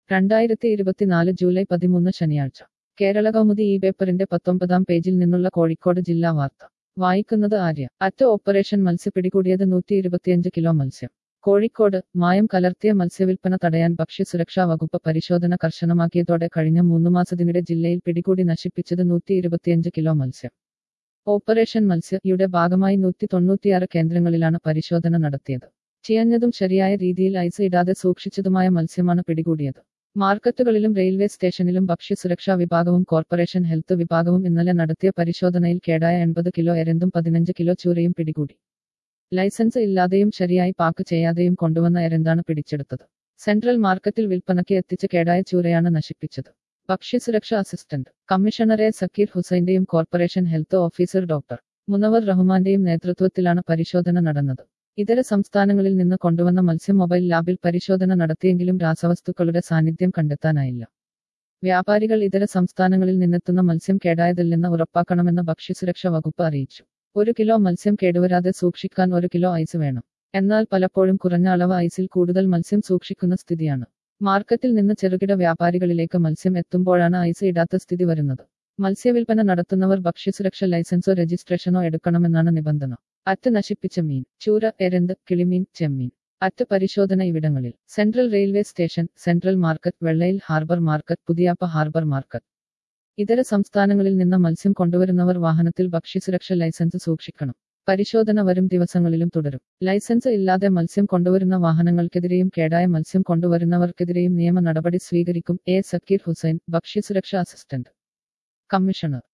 രണ്ടായിരത്തി ഇരുപത്തിനാല് ജൂലൈ പതിമൂന്ന് ശനിയാഴ്ച കേരള കൗമുദി ഈ പേപ്പറിന്റെ പത്തൊമ്പതാം പേജിൽ നിന്നുള്ള കോഴിക്കോട് ജില്ലാ വാർത്ത വായിക്കുന്നത് ആര്യ അറ്റ ഓപ്പറേഷൻ മത്സ്യ പിടികൂടിയത് നൂറ്റി ഇരുപത്തിയഞ്ച് കിലോ മത്സ്യം കോഴിക്കോട് മായം കലർത്തിയ മത്സ്യവിൽപ്പന തടയാൻ ഭക്ഷ്യസുരക്ഷാ വകുപ്പ് പരിശോധന കർശനമാക്കിയതോടെ കഴിഞ്ഞ മൂന്ന് മാസത്തിനിടെ ജില്ലയിൽ പിടികൂടി നശിപ്പിച്ചത് നൂറ്റി ഇരുപത്തിയഞ്ച് കിലോ മത്സ്യം ഓപ്പറേഷൻ മത്സ്യ യുടെ ഭാഗമായി നൂറ്റി തൊണ്ണൂറ്റിയാറ് കേന്ദ്രങ്ങളിലാണ് പരിശോധന നടത്തിയത് ചിയഞ്ഞതും ശരിയായ രീതിയിൽ ഐസ് ഇടാതെ സൂക്ഷിച്ചതുമായ മത്സ്യമാണ് പിടികൂടിയത് മാർക്കറ്റുകളിലും റെയിൽവേ സ്റ്റേഷനിലും ഭക്ഷ്യസുരക്ഷാ വിഭാഗവും കോർപ്പറേഷൻ ഹെൽത്ത് വിഭാഗവും ഇന്നലെ നടത്തിയ പരിശോധനയിൽ കേടായ എൺപത് കിലോ എരന്തും പതിനഞ്ച് കിലോ ചൂരയും പിടികൂടി ലൈസൻസ് ഇല്ലാതെയും ശരിയായി പാക്ക് ചെയ്യാതെയും കൊണ്ടുവന്ന എരന്താണ് പിടിച്ചെടുത്തത് സെൻട്രൽ മാർക്കറ്റിൽ വിൽപ്പനയ്ക്ക് എത്തിച്ച കേടായ ചൂരയാണ് നശിപ്പിച്ചത് ഭക്ഷ്യസുരക്ഷാ അസിസ്റ്റന്റ് കമ്മീഷണർ എ സക്കീർ ഹുസൈന്റെയും corporation health officer doctor Munavar റഹ്മാന്റെയും നേതൃത്വത്തിലാണ് പരിശോധന നടന്നത് ഇതര സംസ്ഥാനങ്ങളിൽ നിന്ന് കൊണ്ടുവന്ന മത്സ്യം മൊബൈൽ ലാബിൽ പരിശോധന നടത്തിയെങ്കിലും രാസവസ്തുക്കളുടെ സാന്നിധ്യം കണ്ടെത്താനായില്ല വ്യാപാരികൾ ഇതര സംസ്ഥാനങ്ങളിൽ നിന്നെത്തുന്ന മത്സ്യം കേടായതില്ലെന്ന് ഉറപ്പാക്കണമെന്ന് ഭക്ഷ്യസുരക്ഷാ വകുപ്പ് അറിയിച്ചു ഒരു കിലോ മത്സ്യം കേടുവരാതെ സൂക്ഷിക്കാൻ ഒരു കിലോ ഐസ് വേണം എന്നാൽ പലപ്പോഴും കുറഞ്ഞ അളവ് ഐസിൽ കൂടുതൽ മത്സ്യം സൂക്ഷിക്കുന്ന സ്ഥിതിയാണ് മാർക്കറ്റിൽ നിന്ന് ചെറുകിട വ്യാപാരികളിലേക്ക് മത്സ്യം എത്തുമ്പോഴാണ് ഐസ് ഇടാത്ത സ്ഥിതി വരുന്നത് മത്സ്യവിൽപ്പന നടത്തുന്നവർ ഭക്ഷ്യസുരക്ഷ ലൈസൻസോ രജിസ്ട്രേഷനോ എടുക്കണമെന്നാണ് നിബന്ധന അറ്റ് നശിപ്പിച്ച മീൻ ചൂര എരന്ത് കിളിമീൻ ചെമ്മീൻ അറ്റ് പരിശോധന ഇവിടങ്ങളിൽ central railway station central market Vellayil harbour market Puthiyappa harbour market ഇതര സംസ്ഥാനങ്ങളിൽ നിന്ന് മത്സ്യം കൊണ്ടുവരുന്നവർ വാഹനത്തിൽ ഭക്ഷ്യസുരക്ഷ ലൈസൻസ് സൂക്ഷിക്കണം പരിശോധന വരും ദിവസങ്ങളിലും തുടരും ലൈസൻസ് ഇല്ലാതെ മത്സ്യം കൊണ്ടുവരുന്ന വാഹനങ്ങൾക്കെതിരെയും കേടായ മത്സ്യം കൊണ്ടുവരുന്നവർക്കെതിരെയും നിയമ നടപടി സ്വീകരിക്കും എ സക്കീർ ഹുസൈൻ ഭക്ഷ്യസുരക്ഷാ അസിസ്റ്റന്റ് കമ്മീഷണർ